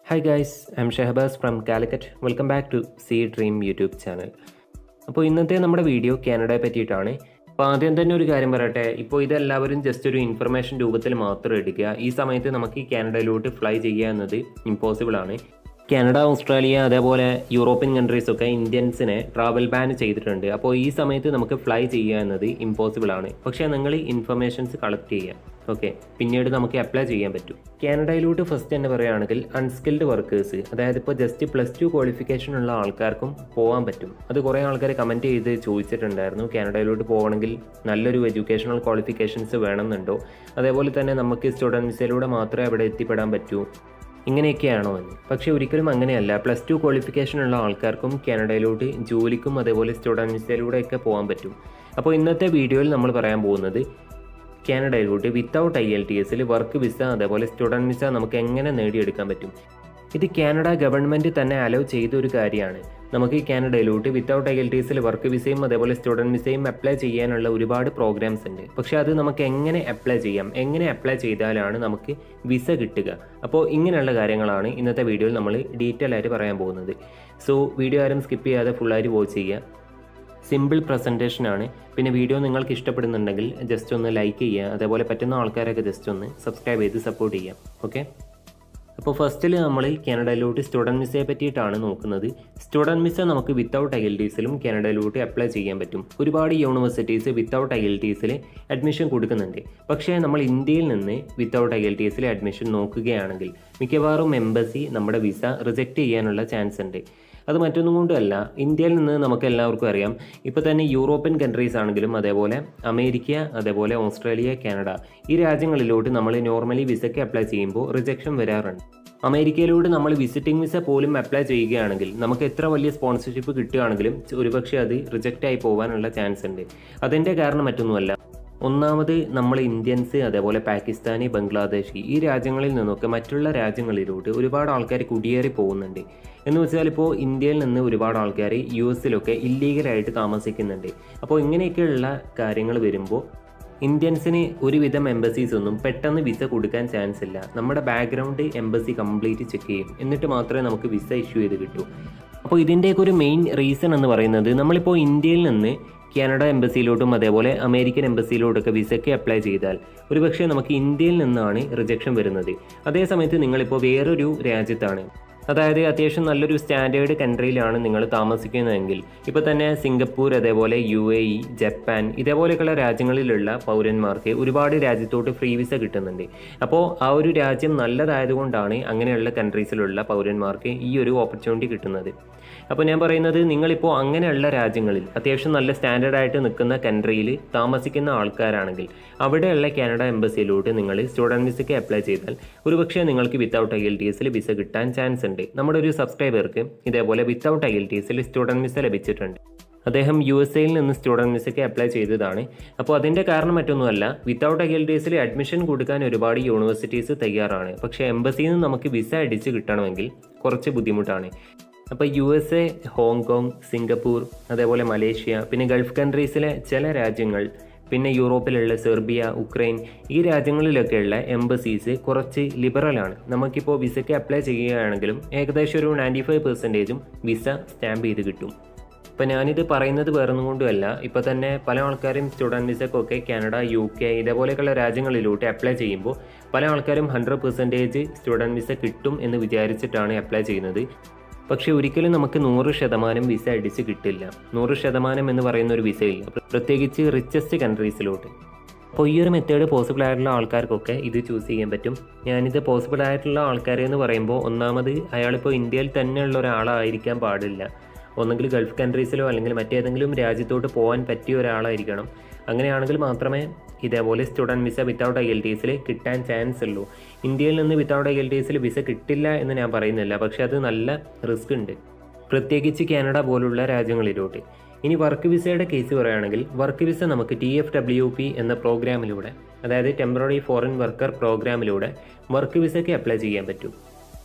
hi guys I am Shehabas from Calicut welcome back to C dream YouTube channel അപ്പോൾ ഇന്നത്തെ നമ്മുടെ video കാനഡയെ പറ്റിയിട്ടാണ് അപ്പോൾ ആദ്യം തന്നെ ഒരു കാര്യം പറയട്ടെ ഇപ്പോൾ ഇതെല്ലാവരും ജസ്റ്റ് ഒരു ഇൻഫർമേഷൻ രൂപത്തിൽ മാത്രം എടുക്കുക ഈ സമയത്ത് നമുക്ക് ഈ കാനഡയിലോട്ട് ഫ്ലൈ ചെയ്യുക എന്നത് ഇമ്പോസിബിൾ ആണ് കാനഡ ഓസ്ട്രേലിയ അതേപോലെ യൂറോപ്യൻ കൺട്രീസ് ഒക്കെ ഇന്ത്യൻസിനെ ട്രാവൽ ബാൻ ചെയ്തിട്ടുണ്ട് അപ്പോൾ ഈ സമയത്ത് നമുക്ക് ഫ്ലൈ ചെയ്യുക എന്നത് ഇമ്പോസിബിൾ ആണ് പക്ഷേ നിങ്ങൾ ഇൻഫർമേഷൻസ് കളക്ട് ചെയ്യുക ഓക്കെ പിന്നീട് നമുക്ക് അപ്ലൈ ചെയ്യാൻ പറ്റും കാനഡയിലോട്ട് ഫസ്റ്റ് തന്നെ പറയുകയാണെങ്കിൽ അൺസ്കിൽഡ് വർക്കേഴ്സ് അതായത് ഇപ്പോൾ ജസ്റ്റ് പ്ലസ് ടു ക്വാളിഫിക്കേഷൻ ഉള്ള ആൾക്കാർക്കും പോകാൻ പറ്റും അത് കുറേ ആൾക്കാർ കമൻറ്റ് ചെയ്ത് ചോദിച്ചിട്ടുണ്ടായിരുന്നു കാനഡയിലോട്ട് പോകണമെങ്കിൽ നല്ലൊരു എഡ്യൂക്കേഷണൽ ക്വാളിഫിക്കേഷൻസ് വേണമെന്നുണ്ടോ അതേപോലെ തന്നെ നമുക്ക് സ്റ്റുഡൻറ്റ് വിസയിലൂടെ മാത്രമേ അവിടെ എത്തിപ്പെടാൻ പറ്റൂ ഇങ്ങനെയൊക്കെയാണോ എന്ന് പക്ഷേ ഒരിക്കലും അങ്ങനെയല്ല പ്ലസ് ടു ക്വാളിഫിക്കേഷൻ ഉള്ള ആൾക്കാർക്കും കാനഡയിലോട്ട് ജോലിക്കും അതേപോലെ സ്റ്റുഡൻറ്റ് വിസയിലൂടെയൊക്കെ പോകാൻ പറ്റും അപ്പോൾ ഇന്നത്തെ വീഡിയോയിൽ നമ്മൾ പറയാൻ പോകുന്നത് കാനഡയിലോട്ട് വിത്തൗട്ട് ഐ എൽ ടി എസിൽ വർക്ക് വിസ അതേപോലെ സ്റ്റുഡൻറ്റ് വിസ നമുക്ക് എങ്ങനെ നേടിയെടുക്കാൻ പറ്റും ഇത് കാനഡ ഗവൺമെൻറ് തന്നെ അലോ ചെയ്ത ഒരു കാര്യമാണ് നമുക്ക് ഈ കാനഡയിലോട്ട് വിത്തൗട്ട് ഐ എൽ ടി എസിൽ വർക്ക് വിസയും അതേപോലെ സ്റ്റുഡൻറ്റ് വിസയും അപ്ലൈ ചെയ്യാനുള്ള ഒരുപാട് പ്രോഗ്രാംസ് ഉണ്ട് പക്ഷേ അത് നമുക്ക് എങ്ങനെ അപ്ലൈ ചെയ്യാം എങ്ങനെ അപ്ലൈ ചെയ്താലാണ് നമുക്ക് വിസ കിട്ടുക അപ്പോൾ ഇങ്ങനെയുള്ള കാര്യങ്ങളാണ് ഇന്നത്തെ വീഡിയോയിൽ നമ്മൾ ഡീറ്റെയിൽ ആയിട്ട് പറയാൻ പോകുന്നത് സോ വീഡിയോ ആരും സ്കിപ്പ് ചെയ്യാതെ ഫുള്ളായിട്ട് വാച്ച് ചെയ്യുക സിമ്പിൾ പ്രസൻറ്റേഷൻ ആണ് പിന്നെ വീഡിയോ നിങ്ങൾക്ക് ഇഷ്ടപ്പെടുന്നുണ്ടെങ്കിൽ ജസ്റ്റ് ഒന്ന് ലൈക്ക് ചെയ്യുക അതേപോലെ പറ്റുന്ന ആൾക്കാരൊക്കെ ജസ്റ്റ് ഒന്ന് സബ്സ്ക്രൈബ് ചെയ്ത് സപ്പോർട്ട് ചെയ്യാം ഓക്കെ അപ്പോൾ ഫസ്റ്റിൽ നമ്മൾ കാനഡയിലോട്ട് സ്റ്റുഡൻറ്റ് വിസയെ പറ്റിയിട്ടാണ് നോക്കുന്നത് സ്റ്റുഡൻറ്റ് വിസ നമുക്ക് വിത്തൗട്ട് ഐ എൽ ടിസിലും കാനഡയിലോട്ട് അപ്ലൈ ചെയ്യാൻ പറ്റും ഒരുപാട് യൂണിവേഴ്സിറ്റീസ് വിത്തൗട്ട് ഐ എൽ ടിസിൽ അഡ്മിഷൻ കൊടുക്കുന്നുണ്ട് പക്ഷേ നമ്മൾ ഇന്ത്യയിൽ നിന്ന് വിത്തൗട്ട് ഐ എൽ ടിസിൽ അഡ്മിഷൻ നോക്കുകയാണെങ്കിൽ മിക്കവാറും എംബസി നമ്മുടെ വിസ റിജക്റ്റ് ചെയ്യാനുള്ള ചാൻസ് ഉണ്ട് അത് മറ്റൊന്നും കൊണ്ടുമല്ല ഇന്ത്യയിൽ നിന്ന് നമുക്ക് എല്ലാവർക്കും അറിയാം ഇപ്പോൾ തന്നെ യൂറോപ്യൻ കൺട്രീസ് ആണെങ്കിലും അതേപോലെ അമേരിക്ക അതേപോലെ ഓസ്ട്രേലിയ കാനഡ ഈ രാജ്യങ്ങളിലോട്ട് നമ്മൾ നോർമലി വിസയ്ക്ക് അപ്ലൈ ചെയ്യുമ്പോൾ റിജക്ഷൻ വരാറുണ്ട് അമേരിക്കയിലൂടെ നമ്മൾ വിസിറ്റിംഗ് വിസ പോലും അപ്ലൈ ചെയ്യുകയാണെങ്കിൽ നമുക്ക് എത്ര വലിയ സ്പോൺസർഷിപ്പ് കിട്ടുകയാണെങ്കിലും ഒരുപക്ഷെ അത് റിജക്റ്റ് ആയി പോകാനുള്ള ചാൻസ് ഉണ്ട് അതിൻ്റെ കാരണം മറ്റൊന്നുമല്ല ഒന്നാമത് നമ്മൾ ഇന്ത്യൻസ് അതേപോലെ പാകിസ്ഥാനി ബംഗ്ലാദേശ് ഈ രാജ്യങ്ങളിൽ നിന്നൊക്കെ മറ്റുള്ള രാജ്യങ്ങളിലോട്ട് ഒരുപാട് ആൾക്കാർ കുടിയേറി പോകുന്നുണ്ട് എന്ന് വെച്ചാൽ ഇപ്പോൾ ഇന്ത്യയിൽ നിന്ന് ഒരുപാട് ആൾക്കാർ യു എസിലൊക്കെ ഇല്ലീഗലായിട്ട് താമസിക്കുന്നുണ്ട് അപ്പോൾ ഇങ്ങനെയൊക്കെയുള്ള കാര്യങ്ങൾ വരുമ്പോൾ ഇന്ത്യൻസിന് ഒരുവിധം എംബസീസ് ഒന്നും പെട്ടെന്ന് വിസ കൊടുക്കാൻ ചാൻസ് ഇല്ല നമ്മുടെ ബാക്ക്ഗ്രൗണ്ട് എംബസി കംപ്ലീറ്റ് ചെക്ക് ചെയ്യും എന്നിട്ട് മാത്രമേ നമുക്ക് വിസ ഇഷ്യൂ ചെയ്ത് കിട്ടൂ അപ്പോൾ ഇതിൻ്റെയൊക്കെ ഒരു മെയിൻ റീസൺ എന്ന് പറയുന്നത് നമ്മളിപ്പോൾ ഇന്ത്യയിൽ നിന്ന് കാനഡ എംബസിയിലോട്ടും അതേപോലെ അമേരിക്കൻ എംബസിയിലോട്ടൊക്കെ വിസയ്ക്ക് അപ്ലൈ ചെയ്താൽ ഒരുപക്ഷെ നമുക്ക് ഇന്ത്യയിൽ നിന്നാണ് റിജക്ഷൻ വരുന്നത് അതേസമയത്ത് നിങ്ങളിപ്പോൾ വേറൊരു രാജ്യത്താണ് അതായത് അത്യാവശ്യം നല്ലൊരു സ്റ്റാൻഡേർഡ് കൺട്രിയിലാണ് നിങ്ങൾ താമസിക്കുന്നതെങ്കിൽ ഇപ്പോൾ തന്നെ സിംഗപ്പൂർ അതേപോലെ യു എ ഇ ജപ്പാൻ ഇതേപോലെയൊക്കെയുള്ള രാജ്യങ്ങളിലുള്ള പൗരന്മാർക്ക് ഒരുപാട് രാജ്യത്തോട്ട് ഫ്രീ വിസ കിട്ടുന്നുണ്ട് അപ്പോൾ ആ ഒരു രാജ്യം നല്ലതായതുകൊണ്ടാണ് അങ്ങനെയുള്ള കൺട്രീസിലുള്ള പൗരന്മാർക്ക് ഈ ഒരു ഓപ്പർച്യൂണിറ്റി കിട്ടുന്നത് അപ്പോൾ ഞാൻ പറയുന്നത് നിങ്ങളിപ്പോൾ അങ്ങനെയുള്ള രാജ്യങ്ങളിൽ അത്യാവശ്യം നല്ല സ്റ്റാൻഡേർഡ് ആയിട്ട് നിൽക്കുന്ന കൺട്രിയിൽ താമസിക്കുന്ന ആൾക്കാരാണെങ്കിൽ അവിടെയുള്ള കാനഡ എംബസിയിലോട്ട് നിങ്ങൾ സ്റ്റുഡൻറ്റ് വിസയ്ക്ക് അപ്ലൈ ചെയ്താൽ ഒരുപക്ഷെ നിങ്ങൾക്ക് വിത്തൗട്ട് ഐ എൽ ടി എസിൽ വിസ കിട്ടാൻ ചാൻസ് ഉണ്ട് നമ്മുടെ ഒരു സബ്സ്ക്രൈബർക്ക് ഇതേപോലെ വിത്തൗട്ട് ഐ എൽ ടി എസിൽ സ്റ്റുഡൻറ്റ് വിസ ലഭിച്ചിട്ടുണ്ട് അദ്ദേഹം യു എസ് എയിൽ നിന്ന് സ്റ്റുഡൻറ്റ് വിസയ്ക്ക് അപ്ലൈ ചെയ്തതാണ് അപ്പോൾ അതിൻ്റെ കാരണം മറ്റൊന്നുമല്ല വിത്തൗട്ട് ഐ എൽ ടി എസിൽ അഡ്മിഷൻ കൊടുക്കാൻ ഒരുപാട് യൂണിവേഴ്സിറ്റീസ് തയ്യാറാണ് പക്ഷേ എംബസിയിൽ നിന്ന് നമുക്ക് വിസ അടിച്ച് കിട്ടണമെങ്കിൽ കുറച്ച് ബുദ്ധിമുട്ടാണ് അപ്പോൾ U S A Hong Kong Singapore അതേപോലെ മലേഷ്യ പിന്നെ ഗൾഫ് കൺട്രീസിലെ ചില രാജ്യങ്ങൾ പിന്നെ യൂറോപ്പിലുള്ള സെർബിയ ഉക്രൈൻ ഈ രാജ്യങ്ങളിലൊക്കെയുള്ള എംബസീസ് കുറച്ച് ലിബറലാണ് നമുക്കിപ്പോൾ വിസയ്ക്ക് അപ്ലൈ ചെയ്യുകയാണെങ്കിലും ഏകദേശം ഒരു നയൻറ്റി ഫൈവ് പെർസെൻറ്റേജും വിസ സ്റ്റാമ്പ് ചെയ്ത് കിട്ടും ഇപ്പം ഞാനിത് പറയുന്നത് വേറൊന്നും കൊണ്ടുമല്ല ഇപ്പോൾ തന്നെ പല ആൾക്കാരും സ്റ്റുഡൻറ്റ് വിസക്കൊക്കെ കാനഡ യു കെ ഇതേപോലെയൊക്കെയുള്ള രാജ്യങ്ങളിലോട്ട് അപ്ലൈ ചെയ്യുമ്പോൾ പല ആൾക്കാരും ഹൺഡ്രഡ് പെർസെൻറ്റേജ് സ്റ്റുഡൻറ്റ് വിസ കിട്ടും എന്ന് വിചാരിച്ചിട്ടാണ് അപ്ലൈ ചെയ്യുന്നത് പക്ഷേ ഒരിക്കലും നമുക്ക് നൂറ് ശതമാനം വിസ അടിച്ച് കിട്ടില്ല നൂറ് ശതമാനം എന്ന് പറയുന്ന ഒരു വിസയില്ല പ്രത്യേകിച്ച് റിച്ചസ്റ്റ് കൺട്രീസിലോട്ട് അപ്പോൾ ഈ ഒരു മെത്തേഡ് പോസിബിൾ ആയിട്ടുള്ള ആൾക്കാർക്കൊക്കെ ഇത് ചൂസ് ചെയ്യാൻ പറ്റും ഞാനിത് പോസിബിൾ ആയിട്ടുള്ള ആൾക്കാർ എന്ന് പറയുമ്പോൾ ഒന്നാമത് അയാളിപ്പോൾ ഇന്ത്യയിൽ തന്നെയുള്ള ഒരാളായിരിക്കാൻ പാടില്ല ഒന്നെങ്കിൽ ഗൾഫ് കൺട്രീസിലോ അല്ലെങ്കിൽ മറ്റേതെങ്കിലും രാജ്യത്തോട്ട് പോകാൻ പറ്റിയ ഒരാളായിരിക്കണം അങ്ങനെയാണെങ്കിൽ മാത്രമേ ഇതേപോലെ student visa without I L T എസിൽ കിട്ടാൻ ചാൻസ് ഉള്ളൂ ഇന്ത്യയിൽ നിന്ന് വിത്തൗട്ട് ഐ എൽ ടി എസിൽ വിസ കിട്ടില്ല എന്ന് ഞാൻ പറയുന്നില്ല പക്ഷേ അത് നല്ല റിസ്ക് ഉണ്ട് പ്രത്യേകിച്ച് കാനഡ പോലുള്ള രാജ്യങ്ങളിലോട്ട് ഇനി വർക്ക് വിസയുടെ കേസ് പറയുകയാണെങ്കിൽ വർക്ക് വിസ നമുക്ക് ടി എഫ് ഡബ്ല്യു പി എന്ന പ്രോഗ്രാമിലൂടെ അതായത് ടെമ്പററി ഫോറിൻ വർക്കർ പ്രോഗ്രാമിലൂടെ വർക്ക് വിസയ്ക്ക് അപ്ലൈ ചെയ്യാൻ പറ്റും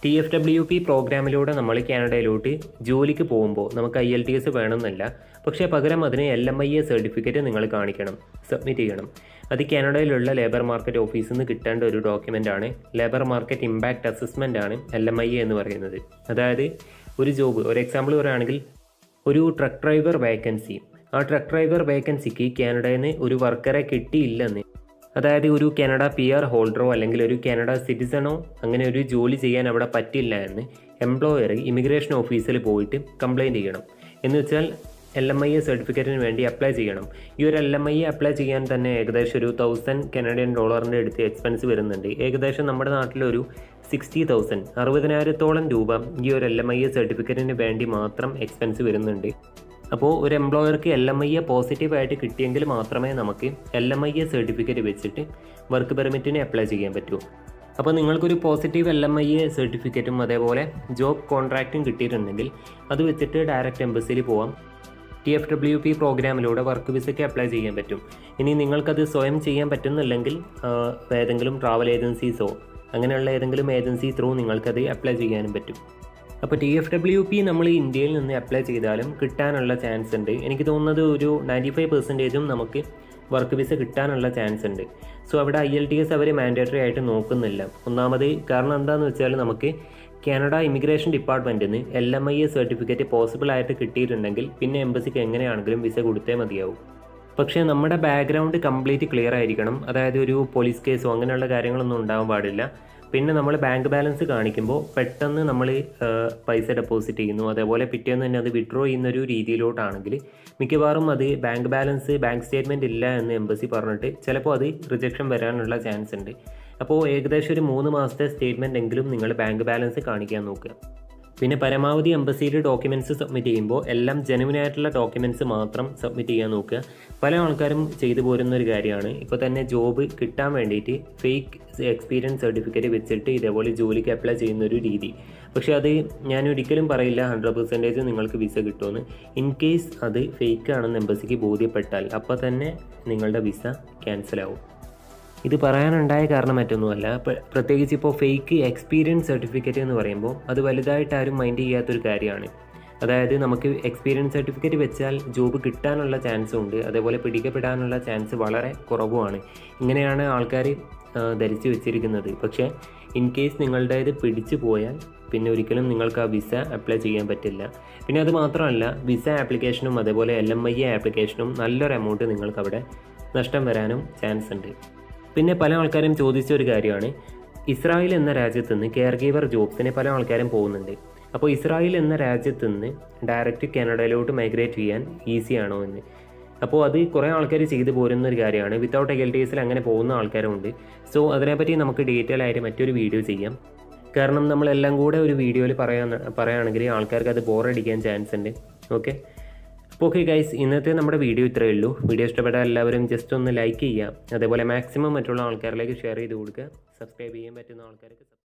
ടി എഫ് ഡബ്ല്യു പി പ്രോഗ്രാമിലൂടെ നമ്മൾ കാനഡയിലോട്ട് ജോലിക്ക് പോകുമ്പോൾ നമുക്ക് ഐ എൽ ടി എസ് വേണമെന്നില്ല പക്ഷേ പകരം അതിന് L M I A certificate നിങ്ങൾ കാണിക്കണം സബ്മിറ്റ് ചെയ്യണം അത് കാനഡയിലുള്ള ലേബർ മാർക്കറ്റ് ഓഫീസിൽ നിന്ന് കിട്ടേണ്ട ഒരു ഡോക്യുമെൻ്റ് ആണ് ലേബർ മാർക്കറ്റ് ഇമ്പാക്റ്റ് അസസ്മെൻ്റ് ആണ് എൽ എം ഐ എ എന്ന് പറയുന്നത് അതായത് ഒരു ജോബ് ഒരു എക്സാമ്പിൾ പറയുകയാണെങ്കിൽ ഒരു ട്രക്ക് ഡ്രൈവർ വേക്കൻസി ആ ട്രക്ക് ഡ്രൈവർ വേക്കൻസിക്ക് കാനഡയിൽ നിന്ന് ഒരു വർക്കറെ കിട്ടിയില്ലെന്ന് അതായത് ഒരു കാനഡ പി ആർ ഹോൾഡറോ അല്ലെങ്കിൽ ഒരു കാനഡ സിറ്റിസണോ അങ്ങനെ ഒരു ജോലി ചെയ്യാൻ അവിടെ പറ്റില്ല എന്ന് എംപ്ലോയർ ഇമിഗ്രേഷൻ ഓഫീസിൽ പോയിട്ട് കംപ്ലയിൻറ്റ് ചെയ്യണം എന്ന് വെച്ചാൽ എൽ എം ഐ എ സർട്ടിഫിക്കറ്റിന് വേണ്ടി അപ്ലൈ ചെയ്യണം ഈ ഒരു L M I A apply ചെയ്യാൻ തന്നെ ഏകദേശം ഒരു തൗസൻഡ് കനഡിയൻ ഡോളറിൻ്റെ അടുത്ത് എക്സ്പെൻസ് വരുന്നുണ്ട് ഏകദേശം നമ്മുടെ നാട്ടിലൊരു സിക്സ്റ്റി തൗസൻഡ് അറുപതിനായിരത്തോളം രൂപ ഈ ഒരു എൽ എം ഐ എ സർട്ടിഫിക്കറ്റിന് വേണ്ടി മാത്രം എക്സ്പെൻസ് വരുന്നുണ്ട് അപ്പോൾ ഒരു എംപ്ലോയർക്ക് എൽ എം ഐ എ പോസിറ്റീവായിട്ട് കിട്ടിയെങ്കിൽ മാത്രമേ നമുക്ക് L M I A certificate വെച്ചിട്ട് വർക്ക് പെർമിറ്റിന് അപ്ലൈ ചെയ്യാൻ പറ്റൂ അപ്പോൾ നിങ്ങൾക്കൊരു positive L M I A സർട്ടിഫിക്കറ്റും അതേപോലെ ജോബ് കോൺട്രാക്റ്റും കിട്ടിയിട്ടുണ്ടെങ്കിൽ അത് വെച്ചിട്ട് ഡയറക്റ്റ് എംബസിയിൽ പോവാം ടി എഫ് ഡബ്ല്യു പി പ്രോഗ്രാമിലൂടെ വർക്ക് വിസയ്ക്ക് അപ്ലൈ ചെയ്യാൻ പറ്റും ഇനി നിങ്ങൾക്കത് സ്വയം ചെയ്യാൻ പറ്റുന്നില്ലെങ്കിൽ ആ, ഏതെങ്കിലും ട്രാവൽ ഏജൻസീസോ അങ്ങനെയുള്ള ഏതെങ്കിലും ഏജൻസി ത്രൂ നിങ്ങൾക്കത് അപ്ലൈ ചെയ്യാനും പറ്റും അപ്പോൾ ടി എഫ് ഡബ്ല്യു പി നമ്മൾ ഇന്ത്യയിൽ നിന്ന് അപ്ലൈ ചെയ്താലും കിട്ടാനുള്ള ചാൻസ് ഉണ്ട് എനിക്ക് തോന്നുന്നത് ഒരു നയൻറ്റി ഫൈവ് പെർസെൻറ്റേജും നമുക്ക് വർക്ക് വിസ കിട്ടാനുള്ള ചാൻസ് ഉണ്ട് സോ അവിടെ ഐ എൽ ടി എസ് അവർ മാൻഡേറ്ററി ആയിട്ട് നോക്കുന്നില്ല ഒന്നാമത് കാരണം എന്താണെന്ന് വെച്ചാൽ നമുക്ക് കാനഡ ഇമിഗ്രേഷൻ ഡിപ്പാർട്ട്മെൻറ്റിൽ നിന്ന് L M I A certificate possible ആയിട്ട് കിട്ടിയിട്ടുണ്ടെങ്കിൽ പിന്നെ എംബസിക്ക് എങ്ങനെയാണെങ്കിലും വിസ കൊടുത്തേ മതിയാവും പക്ഷേ നമ്മുടെ ബാക്ക്ഗ്രൗണ്ട് കംപ്ലീറ്റ് ക്ലിയർ ആയിരിക്കണം അതായത് ഒരു പോലീസ് കേസോ അങ്ങനെയുള്ള കാര്യങ്ങളൊന്നും ഉണ്ടാവാൻ പാടില്ല പിന്നെ നമ്മൾ ബാങ്ക് ബാലൻസ് കാണിക്കുമ്പോൾ പെട്ടെന്ന് നമ്മൾ പൈസ ഡെപ്പോസിറ്റ് ചെയ്യുന്നു അതേപോലെ പിറ്റേന്ന് തന്നെ അത് വിഡ്രോ ചെയ്യുന്ന ഒരു രീതിയിലോട്ടാണെങ്കിൽ മിക്കവാറും അത് ബാങ്ക് ബാലൻസ് ബാങ്ക് സ്റ്റേറ്റ്മെൻറ്റ് ഇല്ല എന്ന് എംബസി പറഞ്ഞിട്ട് ചിലപ്പോൾ അത് റിജക്ഷൻ വരാനുള്ള ചാൻസ് ഉണ്ട് അപ്പോൾ ഏകദേശം ഒരു മൂന്ന് മാസത്തെ സ്റ്റേറ്റ്മെൻ്റ് എങ്കിലും നിങ്ങൾ ബാങ്ക് ബാലൻസ് കാണിക്കാൻ നോക്കുക പിന്നെ പരമാവധി എംബസിയിൽ ഡോക്യുമെൻറ്റ്സ് സബ്മിറ്റ് ചെയ്യുമ്പോൾ എല്ലാം ജെനുവിൻ ആയിട്ടുള്ള ഡോക്യുമെൻറ്റ്സ് മാത്രം സബ്മിറ്റ് ചെയ്യാൻ നോക്കുക പല ആൾക്കാരും ചെയ്തു പോരുന്ന ഒരു കാര്യമാണ് ഇപ്പോൾ തന്നെ ജോബ് കിട്ടാൻ വേണ്ടിയിട്ട് ഫേക്ക് എക്സ്പീരിയൻസ് സർട്ടിഫിക്കറ്റ് വെച്ചിട്ട് ഇതേപോലെ ജോലിക്ക് അപ്ലൈ ചെയ്യുന്ന ഒരു രീതി പക്ഷേ അത് ഞാൻ ഒരിക്കലും പറയില്ല ഹൺഡ്രഡ് പെർസെൻറ്റേജ് നിങ്ങൾക്ക് വിസ കിട്ടുമെന്ന് ഇൻ കേസ് അത് ഫേക്ക് ആണെന്ന് എംബസിക്ക് ബോധ്യപ്പെട്ടാൽ അപ്പോൾ തന്നെ നിങ്ങളുടെ വിസ ക്യാൻസൽ ആവും ഇത് പറയാനുണ്ടായ കാരണം മറ്റൊന്നുമല്ല പ്ര- പ്രത്യേകിച്ച് ഇപ്പോൾ ഫേക്ക് എക്സ്പീരിയൻസ് സർട്ടിഫിക്കറ്റ് എന്ന് പറയുമ്പോൾ അത് വലുതായിട്ട് ആരും മൈൻഡ് ചെയ്യാത്തൊരു കാര്യമാണ് അതായത് നമുക്ക് എക്സ്പീരിയൻസ് സർട്ടിഫിക്കറ്റ് വെച്ചാൽ ജോബ് കിട്ടാനുള്ള ചാൻസും ഉണ്ട് അതേപോലെ പിടിക്കപ്പെടാനുള്ള ചാൻസ് വളരെ കുറവുമാണ് ഇങ്ങനെയാണ് ആൾക്കാർ ധരിച്ചു വെച്ചിരിക്കുന്നത് പക്ഷേ ഇൻ കേസ് നിങ്ങളുടേത് പിടിച്ചു പോയാൽ പിന്നെ ഒരിക്കലും നിങ്ങൾക്ക് ആ വിസ അപ്ലൈ ചെയ്യാൻ പറ്റില്ല പിന്നെ അത് മാത്രമല്ല വിസ ആപ്ലിക്കേഷനും അതേപോലെ എൽ എം ഐ എ ആപ്ലിക്കേഷനും നല്ലൊരു എമൗണ്ട് നിങ്ങൾക്ക് അവിടെ നഷ്ടം വരാനും ചാൻസ് ഉണ്ട് പിന്നെ പല ആൾക്കാരും ചോദിച്ച ഒരു കാര്യമാണ് ഇസ്രായേൽ എന്ന രാജ്യത്ത് നിന്ന് കെയർ ഗീവർ ജോബ്സിന് പല ആൾക്കാരും പോകുന്നുണ്ട് അപ്പോൾ ഇസ്രായേൽ എന്ന രാജ്യത്ത് നിന്ന് ഡയറക്റ്റ് കാനഡയിലോട്ട് മൈഗ്രേറ്റ് ചെയ്യാൻ ഈസി ആണോ എന്ന് അപ്പോൾ അത് കുറേ ആൾക്കാർ ചെയ്തു പോരുന്ന ഒരു കാര്യമാണ് വിത്തൗട്ട് എൽ ടി എസിൽ അങ്ങനെ പോകുന്ന ആൾക്കാരുമുണ്ട് സോ അതിനെപ്പറ്റി നമുക്ക് ഡീറ്റെയിൽ ആയിട്ട് മറ്റൊരു വീഡിയോ ചെയ്യാം കാരണം നമ്മളെല്ലാം കൂടെ ഒരു വീഡിയോയിൽ പറയാൻ പറയുകയാണെങ്കിൽ ആൾക്കാർക്ക് അത് ബോറടിക്കാൻ ചാൻസ് ഉണ്ട് ഓക്കെ അപ്പോൾ ഓക്കെ ഗൈസ് ഇന്നത്തെ നമ്മുടെ വീഡിയോ ഇത്രയേ ഉള്ളൂ വീഡിയോ ഇഷ്ടപ്പെട്ട എല്ലാവരും ജസ്റ്റ് ഒന്ന് ലൈക്ക് ചെയ്യുക അതേപോലെ മാക്സിമം മറ്റുള്ള ആൾക്കാരിലേക്ക് ഷെയർ ചെയ്ത് കൊടുക്കുക സബ്സ്ക്രൈബ് ചെയ്യാൻ പറ്റുന്ന ആൾക്കാർക്ക്